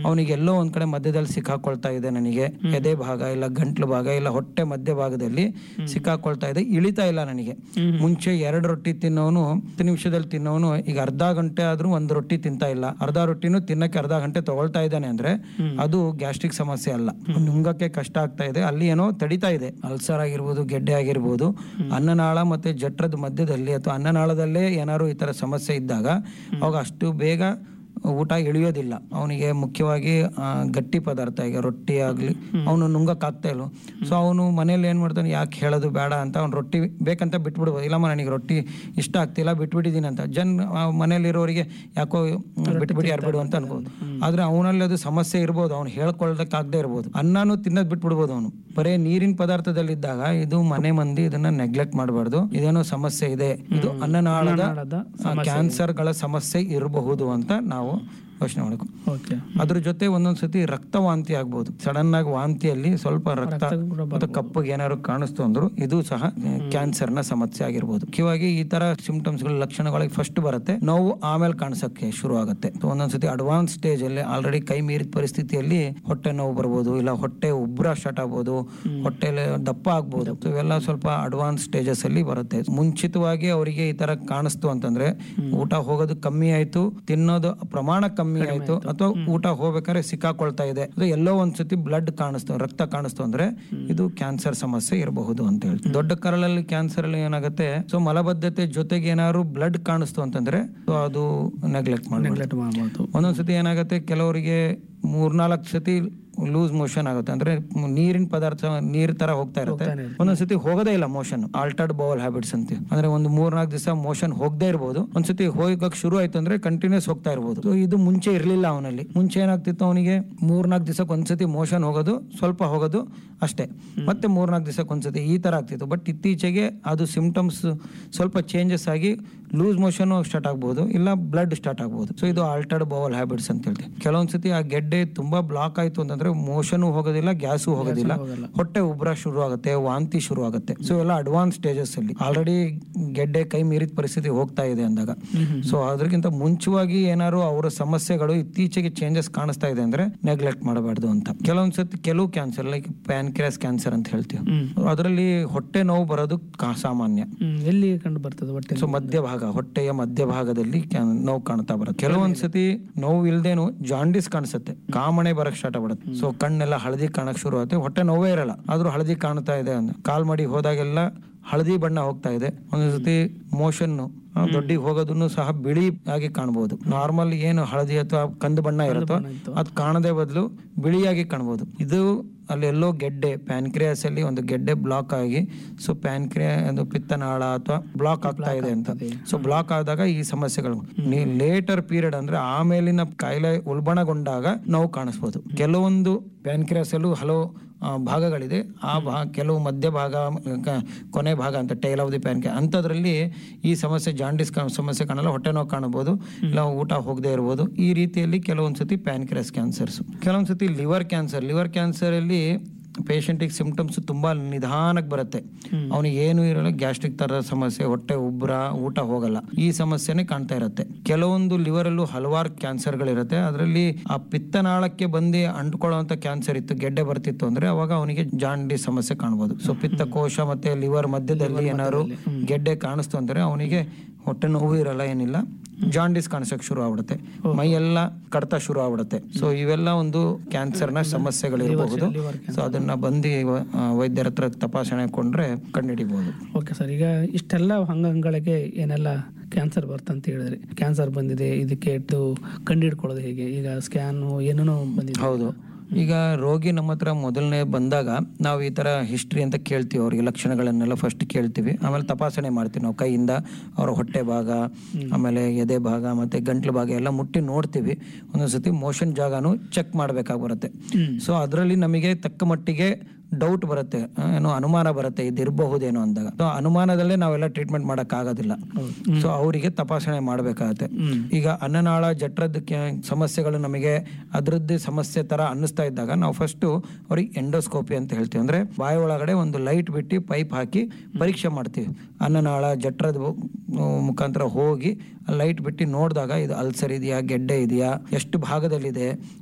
ಅವನಿಗೆ ಎಲ್ಲೋ ಒಂದ್ ಕಡೆ ಮಧ್ಯದಲ್ಲಿ ಸಿಕ್ಕಾಕೊಳ್ತಾ ಇದೆ ನನಗೆ ಎದೆ ಭಾಗ ಇಲ್ಲ ಗಂಟ್ಲು ಭಾಗ ಇಲ್ಲ ಹೊಟ್ಟೆ ಮಧ್ಯ ಭಾಗದಲ್ಲಿ ಸಿಕ್ಕಾಕೊಳ್ತಾ ಇದೆ ಇಳಿತಾ ಇಲ್ಲ ನನಗೆ ಮುಂಚೆ ಎರಡು ರೊಟ್ಟಿ ತಿನ್ನೋನು ಹತ್ತು ನಿಮಿಷದಲ್ಲಿ ತಿನ್ನೋನು ಈಗ ಅರ್ಧ ಗಂಟೆ ಆದ್ರೂ ಒಂದು ರೊಟ್ಟಿ ತಿಂತಾ ಇಲ್ಲ ಅರ್ಧ ರೊಟ್ಟಿನೂ ತಿನ್ನಕ್ಕೆ ಅರ್ಧ ಗಂಟೆ ತಗೊಳ್ತಾ ಇದ್ದಾನೆ ಅಂದ್ರೆ ಅದು ಗ್ಯಾಸ್ಟ್ರಿಕ್ ಸಮಸ್ಯೆ ಅಲ್ಲ ನುಂಗಕ್ಕೆ ಕಷ್ಟ ಆಗ್ತಾ ಇದೆ ಅಲ್ಲಿ ಏನೋ ತಡಿತಾ ಇದೆ ಅಲ್ಸರ್ ಆಗಿರ್ಬೋದು ಗೆಡ್ಡೆ ಆಗಿರ್ಬೋದು ಅನ್ನನಾಳ ಮತ್ತೆ ಜಠರದ ಮಧ್ಯದಲ್ಲಿ ಅಥವಾ ಅನ್ನನಾಳದಲ್ಲೇ ಏನಾದ್ರು ಈ ತರ ಸಮಸ್ಯೆ ಇದ್ದಾಗ ಅವಾಗ ಅಷ್ಟು ಬೇಗ ಊಟ ಇಳಿಯೋದಿಲ್ಲ ಅವನಿಗೆ ಮುಖ್ಯವಾಗಿ ಆ, ಗಟ್ಟಿ ಪದಾರ್ಥ ಈಗ ರೊಟ್ಟಿ ಆಗಲಿ ಅವನು ನುಂಗಕ್ಕಾಗ್ತಾ ಇಲ್ಲ ಸೊ ಅವನು ಮನೇಲಿ ಏನು ಮಾಡ್ತಾನೆ ಯಾಕೆ ಹೇಳೋದು ಬೇಡ ಅಂತ ಅವ್ನು ರೊಟ್ಟಿ ಬೇಕಂತ ಬಿಟ್ಬಿಡ್ಬೋದು ಇಲ್ಲಮ್ಮ ನನಗೆ ರೊಟ್ಟಿ ಇಷ್ಟ ಆಗ್ತಿಲ್ಲ ಬಿಟ್ಬಿಟ್ಟಿದ್ದೀನಿ ಅಂತ ಜನ್ ಆ, ಮನೇಲಿರೋರಿಗೆ ಯಾಕೋ ಬಿಟ್ಬಿಡಿ ಯಾರು ಅಂತ ಅನ್ಬೋದು ಆದ್ರೆ ಅವನಲ್ಲಿ ಅದು ಸಮಸ್ಯೆ ಇರ್ಬೋದು ಅವ್ನು ಹೇಳ್ಕೊಳ್ದಕ್ಕಾಗದೇ ಇರ್ಬೋದು ಅನ್ನನೂ ತಿನ್ನೋದು ಬಿಟ್ಬಿಡ್ಬೋದು ಅವನು ಬರೇ ನೀರಿನ ಪದಾರ್ಥದಲ್ಲಿದ್ದಾಗ ಇದು ಮನೆ ಮಂದಿ ಇದನ್ನ ನೆಗ್ಲೆಕ್ಟ್ ಮಾಡಬಾರ್ದು ಇದೇನೋ ಸಮಸ್ಯೆ ಇದೆ ಇದು ಅನ್ನನಾಳದ ಕ್ಯಾನ್ಸರ್ಗಳ ಸಮಸ್ಯೆ ಇರಬಹುದು ಅಂತ ನಾವು ಯೋಚನೆ ಮಾಡಬೇಕು ಓಕೆ ಅದ್ರ ಜೊತೆ ಒಂದೊಂದ್ ಸತಿ ರಕ್ತ ವಾಂತಿ ಆಗ್ಬೋದು ಸಡನ್ ಆಗಿ ವಾಂತಿಯಲ್ಲಿ ಸ್ವಲ್ಪ ರಕ್ತ ಮತ್ತು ಕಪ್ಪಗೆ ಏನಾದ್ರು ಕಾಣಿಸ್ತು ಅಂದ್ರು ಇದು ಸಹ ಕ್ಯಾನ್ಸರ್ ನ ಸಮಸ್ಯೆ ಆಗಿರ್ಬೋದು ಮುಖ್ಯವಾಗಿ ಈ ತರ ಸಿಂಪ್ಟಮ್ಸ್ ಗಳ ಲಕ್ಷಣಗಳಿಗೆ ಫಸ್ಟ್ ಬರುತ್ತೆ ನೋವು ಆಮೇಲೆ ಕಾಣಿಸಕ್ಕೆ ಶುರು ಆಗುತ್ತೆ So ಒಂದೊಂದ್ಸತಿ ಅಡ್ವಾನ್ಸ್ ಸ್ಟೇಜ್ ಅಲ್ಲಿ ಆಲ್ರೆಡಿ ಕೈ ಮೀರಿದ ಪರಿಸ್ಥಿತಿಯಲ್ಲಿ ಹೊಟ್ಟೆ ನೋವು ಬರ್ಬೋದು ಇಲ್ಲ ಹೊಟ್ಟೆ ಉಬ್ರ ಸ್ಟಾರ್ಟ್ ಆಗ್ಬೋದು ಹೊಟ್ಟೆಲಿ ದಪ್ಪ ಆಗ್ಬೋದು So ಇವೆಲ್ಲ ಸ್ವಲ್ಪ ಅಡ್ವಾನ್ಸ್ ಸ್ಟೇಜಸ್ ಅಲ್ಲಿ ಬರುತ್ತೆ ಮುಂಚಿತವಾಗಿ ಅವರಿಗೆ ಈ ತರ ಕಾಣಿಸ್ತು ಅಂತಂದ್ರೆ ಊಟ ಹೋಗೋದು ಕಮ್ಮಿ ಆಯ್ತು ತಿನ್ನೋದು ಪ್ರಮಾಣ ಕಮ್ಮಿ ಆಯ್ತು ಅಥವಾ ಊಟ ಹೋಗ್ಬೇಕಾದ್ರೆ ಸಿಕ್ಕಾಕೊಳ್ತಾ ಇದೆ ಅದು ಎಲ್ಲೋ ಒಂದ್ಸತಿ ಬ್ಲಡ್ ಕಾಣಿಸ್ತು ರಕ್ತ ಕಾಣಿಸ್ತು ಅಂದ್ರೆ ಇದು ಕ್ಯಾನ್ಸರ್ ಸಮಸ್ಯೆ ಇರಬಹುದು ಅಂತ ಹೇಳಿ ದೊಡ್ಡ ಕರಳಲ್ಲಿ ಕ್ಯಾನ್ಸರ್ ಅಲ್ಲಿ ಏನಾಗುತ್ತೆ ಸೊ ಮಲಬದ್ಧತೆ ಜೊತೆಗೆ ಏನಾದ್ರು ಬ್ಲಡ್ ಕಾಣಿಸ್ತು ಅಂತಂದ್ರೆ so ಅದು ನೆಗ್ಲೆಕ್ಟ್ ಮಾಡಿ ನೆಗ್ಲೆಕ್ಟ್ ಮಾಡ್ಬೋದು ಒಂದೊಂದ್ಸತಿ ಏನಾಗುತ್ತೆ ಕೆಲವರಿಗೆ ಮೂರ್ನಾಲ್ಕು ಸತಿ ಲೂಸ್ ಮೋಷನ್ ಆಗುತ್ತೆ ಅಂದ್ರೆ ನೀರಿನ ಪದಾರ್ಥ ನೀರ್ ತರ ಹೋಗ್ತಾ ಇರುತ್ತೆ ಒಂದೊಂದ್ಸತಿ ಹೋಗೋದೇ ಇಲ್ಲ ಮೋಷನ್ ಆಲ್ಟರ್ಡ್ ಬೌಲ್ ಹ್ಯಾಬಿಟ್ಸ್ ಅಂತ ಅಂದ್ರೆ ಒಂದು ಮೂರ್ನಾಲ್ಕು ದಿವಸ ಮೋಷನ್ ಹೋಗದೇ ಇರ್ಬೋದು ಒಂದ್ಸತಿ ಹೋಗಕ್ ಶುರು ಆಯ್ತು ಅಂದ್ರೆ ಕಂಟಿನ್ಯೂಸ್ ಹೋಗ್ತಾ ಇರ್ಬೋದು So ಇದು ಮುಂಚೆ ಇರ್ಲಿಲ್ಲ ಅವನಲ್ಲಿ ಮುಂಚೆ ಏನಾಗ್ತಿತ್ತು ಅವನಿಗೆ ಮೂರ್ನಾಲ್ಕು ದಿವಸಕ್ಕೆ ಒಂದ್ಸತಿ ಮೋಷನ್ ಹೋಗೋದು ಸ್ವಲ್ಪ ಹೋಗೋದು ಅಷ್ಟೇ ಮತ್ತೆ ಮೂರ್ನಾಲ್ಕು ದಿವಸಕ್ಕೆ ಒಂದ್ಸತಿ ಈ ತರ ಆಗ್ತಿತ್ತು ಬಟ್ ಇತ್ತೀಚೆಗೆ ಅದು ಸಿಂಪ್ಟಮ್ಸ್ ಸ್ವಲ್ಪ ಚೇಂಜಸ್ ಆಗಿ ಲೂಸ್ ಮೋಷನ್ ಸ್ಟಾರ್ಟ್ ಆಗ್ಬೋದು ಇಲ್ಲ ಬ್ಲಡ್ ಸ್ಟಾರ್ಟ್ ಆಗ್ಬೋದು ಸೊ ಇದು ಆಲ್ಟರ್ಡ್ ಬೌಲ್ ಹ್ಯಾಬಿಟ್ಸ್ ಅಂತ ಹೇಳ್ತೀವಿ ಕೆಲವೊಂದ್ಸತಿ ಆ ಗೆಡ್ಡೆ ತುಂಬಾ ಬ್ಲಾಕ್ ಆಯ್ತು ಅಂತಂದ್ರೆ ಮೋಷನ್ ಹೋಗೋದಿಲ್ಲ ಗ್ಯಾಸು ಹೋಗೋದಿಲ್ಲ ಹೊಟ್ಟೆ ಉಬ್ರ ಶುರು ಆಗುತ್ತೆ ವಾಂತಿ ಶುರು ಆಗುತ್ತೆ ಸೊ ಎಲ್ಲ ಅಡ್ವಾನ್ಸ್ ಸ್ಟೇಜಸ್ ಅಲ್ಲಿ ಆಲ್ರೆಡಿ ಗೆಡ್ಡೆ ಕೈ ಮೀರಿದ ಪರಿಸ್ಥಿತಿ ಹೋಗ್ತಾ ಇದೆ ಅಂದಾಗ ಸೊ ಅದಕ್ಕಿಂತ ಮುಂಚವಾಗಿ ಏನಾದ್ರು ಅವರ ಸಮಸ್ಯೆಗಳು ಇತ್ತೀಚೆಗೆ ಚೇಂಜಸ್ ಕಾಣಿಸ್ತಾ ಇದೆ ಅಂದ್ರೆ ನೆಗ್ಲೆಕ್ಟ್ ಮಾಡಬಾರ್ದು ಅಂತ ಕೆಲವೊಂದ್ಸತಿ ಕೆಲವು ಕ್ಯಾನ್ಸರ್ ಲೈಕ್ ಪ್ಯಾನ್ಕ್ರಿಯಾಸ್ ಕ್ಯಾನ್ಸರ್ ಅಂತ ಹೇಳ್ತೀವಿ ಅದರಲ್ಲಿ ಹೊಟ್ಟೆ ನೋವು ಬರೋದು ಕಾ- ಸಾಮಾನ್ಯ ಹ್ಮ್ ಎಲ್ಲಿ ಕಂಡು ಬರ್ತದೆ ಹೊಟ್ಟೆ ಸೊ ಮಧ್ಯಭಾಗ ಹೊಟ್ಟೆಯ ಮಧ್ಯಭಾಗದಲ್ಲಿ ಕ್ಯಾ- ನೋವು ಕಾಣ್ತಾ ಬರುತ್ತೆ ಕೆಲವೊಂದ್ಸತಿ ನೋವು ಇಲ್ದೇನು ಜಾಂಡಿಸ್ ಕಾಣಿಸುತ್ತೆ ಕಾಮಣೆ ಬರಕ್ ಸ್ಟಾರ್ಟ್ ಆಗ್ಬಿಡುತ್ತೆ ಸೊ ಕಣ್ಣೆಲ್ಲ ಹಳದಿ ಕಾಣಕ್ ಶುರು ಆಗುತ್ತೆ ಹೊಟ್ಟೆ ನೋವೇ ಇರಲ್ಲ ಆದ್ರೂ ಹಳದಿ ಕಾಣ್ತಾ ಇದೆ ಅಂದ ಕಾಲ್ ಮಾಡಿ ಹೋದಾಗೆಲ್ಲ ಹಳದಿ ಬಣ್ಣ ಹೋಗ್ತಾ ಇದೆ ಒಂದೊಂದ್ಸತಿ ಮೋಷನ್ ದೊಡ್ಡಿಗೆ ಹೋಗೋದನ್ನು ಸಹ ಬಿಳಿ ಆಗಿ ಕಾಣಬಹುದು ನಾರ್ಮಲ್ ಏನು ಹಳದಿ ಅಥವಾ ಕಂದು ಬಣ್ಣ ಇರುತ್ತೋ ಅದು ಕಾಣದೇ ಬದಲು ಬಿಳಿಯಾಗಿ ಕಾಣಬಹುದು ಇದು ಅಲ್ಲಿ ಎಲ್ಲೋ ಗೆಡ್ಡೆ ಪ್ಯಾನ್ಕ್ರಿಯಾಸ್ ಅಲ್ಲಿ ಒಂದು ಗೆಡ್ಡೆ ಬ್ಲಾಕ್ ಆಗಿ ಸೊ ಪ್ಯಾನ್ಕ್ರಿಯಾ ಒಂದು ಪಿತ್ತನಾಳ ಅಥವಾ ಬ್ಲಾಕ್ ಆಗ್ತಾ ಇದೆ ಅಂತ ಸೊ ಬ್ಲಾಕ್ ಆದಾಗ ಈ ಸಮಸ್ಯೆಗಳು ಲೇಟರ್ ಪೀರಿಯಡ್ ಅಂದ್ರೆ ಆಮೇಲಿನ ಕಾಯಿಲೆ ಉಲ್ಬಣಗೊಂಡಾಗ ನೋವು ಕಾಣಿಸ್ಬೋದು ಕೆಲವೊಂದು ಪ್ಯಾನ್ಕ್ರಿಯಾಸ್ ಅಲ್ಲೂ ಹಲವು ಆ, ಭಾಗಗಳಿದೆ ಆ ಭಾ ಕೆಲವು ಮಧ್ಯ ಭಾಗ ಕ- ಕೊನೆ ಭಾಗ ಅಂತ ಟೈಲ್ ಆಫ್ ದಿ ಪ್ಯಾನ್ಕೆ ಅಂಥದ್ರಲ್ಲಿ ಈ ಸಮಸ್ಯೆ ಜಾಂಡಿಸ್ ಕಾ- ಸಮಸ್ಯೆ ಕಾಣಲ್ಲ ಹೊಟ್ಟೆ ನೋವು ಕಾಣಬಹುದು ಇಲ್ಲ ಊಟ ಹೋಗದೆ ಇರ್ಬೋದು ಈ ರೀತಿಯಲ್ಲಿ ಕೆಲವೊಂದ್ಸತಿ ಪ್ಯಾನ್ಕ್ರಿಯಾಸ್ ಕ್ಯಾನ್ಸರ್ಸ್ ಕೆಲವೊಂದ್ಸತಿ ಲಿವರ್ ಕ್ಯಾನ್ಸರ್ ಲಿವರ್ ಕ್ಯಾನ್ಸರ್ ಅಲ್ಲಿ ಪೇಷಂಟಿಗೆ ಸಿಂಪ್ಟಮ್ಸ್ ತುಂಬಾ ನಿಧಾನಕ್ಕೆ ಬರುತ್ತೆ ಅವನಿಗೆ ಏನು ಇರಲ್ಲ ಗ್ಯಾಸ್ಟ್ರಿಕ್ ತರ ಸಮಸ್ಯೆ ಹೊಟ್ಟೆ ಉಬ್ರ ಊಟ ಹೋಗಲ್ಲ ಈ ಸಮಸ್ಯೆನೇ ಕಾಣ್ತಾ ಇರುತ್ತೆ ಕೆಲವೊಂದು ಲಿವರ್ ಅಲ್ಲೂ ಹಲವಾರು ಕ್ಯಾನ್ಸರ್ಗಳಿರುತ್ತೆ ಅದರಲ್ಲಿ ಆ ಪಿತ್ತನಾಳಕ್ಕೆ ಬಂದು ಅಂಟ್ಕೊಳ್ಳುವಂತ ಕ್ಯಾನ್ಸರ್ ಇತ್ತು ಗೆಡ್ಡೆ ಬರ್ತಿತ್ತು ಅಂದ್ರೆ ಅವಾಗ ಅವನಿಗೆ ಜಾಂಡಿಸ್ ಸಮಸ್ಯೆ ಕಾಣ್ಬೋದು ಸೊ ಪಿತ್ತಕೋಶ ಮತ್ತೆ ಲಿವರ್ ಮಧ್ಯದಲ್ಲಿ ಏನಾದ್ರು ಗೆಡ್ಡೆ ಕಾಣಿಸ್ತು ಅಂದ್ರೆ ಅವನಿಗೆ ಹೊಟ್ಟೆ ನೋವು ಇರಲ್ಲ ಏನಿಲ್ಲ ಜಾಂಡಿಸ್ ಕಾಣಿಸಕ್ ಶುರು ಆಗ್ಬಿಡುತ್ತೆ ಮೈ ಎಲ್ಲ ಕಡ್ತ ಶುರು ಆಗ್ಬಿಡುತ್ತೆ ಸೊ ಇವೆಲ್ಲ ಒಂದು ಕ್ಯಾನ್ಸರ್ ನ ಸಮಸ್ಯೆಗಳಿರಬಹುದು ಸೊ ಅದನ್ನ ಬಂದು ಆ, ವೈದ್ಯರ ಹತ್ರ ತಪಾಸಣೆ ಕೊಂಡ್ರೆ ಕಂಡುಹಿಡಿಬಹುದು ಓಕೆ ಸರ್ ಈಗ ಇಷ್ಟೆಲ್ಲ ಅಂಗಗಳಿಗೆ ಏನೆಲ್ಲ ಕ್ಯಾನ್ಸರ್ ಬರ್ತಂತ ಹೇಳಿದ್ರಿ ಕ್ಯಾನ್ಸರ್ ಬಂದಿದೆ ಇದಕ್ಕೆ ಇಟ್ಟು ಕಂಡುಹಿಡ್ಕೊಳ್ಳೋದು ಹೇಗೆ ಈಗ ಸ್ಕ್ಯಾನು ಏನೇನೋ ಬಂದಿದೆ ಹೌದು ಈಗ ರೋಗಿ ನಮ್ಮ ಹತ್ರ ಮೊದಲನೇ ಬಂದಾಗ ನಾವು ಈ ತರ ಹಿಸ್ಟ್ರಿ ಅಂತ ಕೇಳ್ತೀವಿ ಅವ್ರಿಗೆ ಲಕ್ಷಣಗಳನ್ನೆಲ್ಲ ಫಸ್ಟ್ ಕೇಳ್ತೀವಿ ಆಮೇಲೆ ತಪಾಸಣೆ ಮಾಡ್ತೀವಿ ನಾವು ಕೈಯಿಂದ ಅವರ ಹೊಟ್ಟೆ ಭಾಗ ಆಮೇಲೆ ಎದೆ ಭಾಗ ಮತ್ತೆ ಗಂಟ್ಲು ಭಾಗ ಎಲ್ಲ ಮುಟ್ಟಿ ನೋಡ್ತೀವಿ ಒಂದೊಂದ್ಸತಿ ಮೋಷನ್ ಜಾಗನು ಚೆಕ್ ಮಾಡ್ಬೇಕಾಗಿ ಬರುತ್ತೆ ಸೊ ಅದರಲ್ಲಿ ನಮಗೆ ತಕ್ಕ ಮಟ್ಟಿಗೆ ಡೌಟ್ ಬರುತ್ತೆ ಆ, ಏನೋ ಅನುಮಾನ ಬರುತ್ತೆ ಇದಿರಬಹುದೇನೋ ಅಂದಾಗ ಸೊ ಅನುಮಾನದಲ್ಲೇ ನಾವೆಲ್ಲ ಟ್ರೀಟ್ಮೆಂಟ್ ಮಾಡಕ್ ಆಗೋದಿಲ್ಲ ಸೊ ಅವರಿಗೆ ತಪಾಸಣೆ ಮಾಡಬೇಕಾಗತ್ತೆ ಈಗ ಅನ್ನನಾಳ ಜಠರದ ಕ್ಯಾ- ಸಮಸ್ಯೆಗಳು ನಮಗೆ ಅದರದ್ದೇ ಸಮಸ್ಯೆ ತರ ಅನ್ನಿಸ್ತಾ ಇದ್ದಾಗ ನಾವು ಫಸ್ಟ್ ಅವ್ರಿಗೆ ಎಂಡೋಸ್ಕೋಪಿ ಅಂತ ಹೇಳ್ತೀವಿ ಅಂದ್ರೆ ಬಾಯಿ ಒಳಗಡೆ ಒಂದು ಲೈಟ್ ಬಿಟ್ಟು ಪೈಪ್ ಹಾಕಿ ಪರೀಕ್ಷೆ ಮಾಡ್ತೀವಿ ಅನ್ನನಾಳ ಜಠರದ ಮುಖಾಂತರ ಹೋಗಿ ಲೈಟ್ ಬಿಟ್ಟು ನೋಡಿದಾಗ ಇದು ಅಲ್ಸರ್ ಇದೆಯಾ ಗೆಡ್ಡೆ ಇದೆಯಾ ಎಷ್ಟು ಭಾಗದಲ್ಲಿದೆ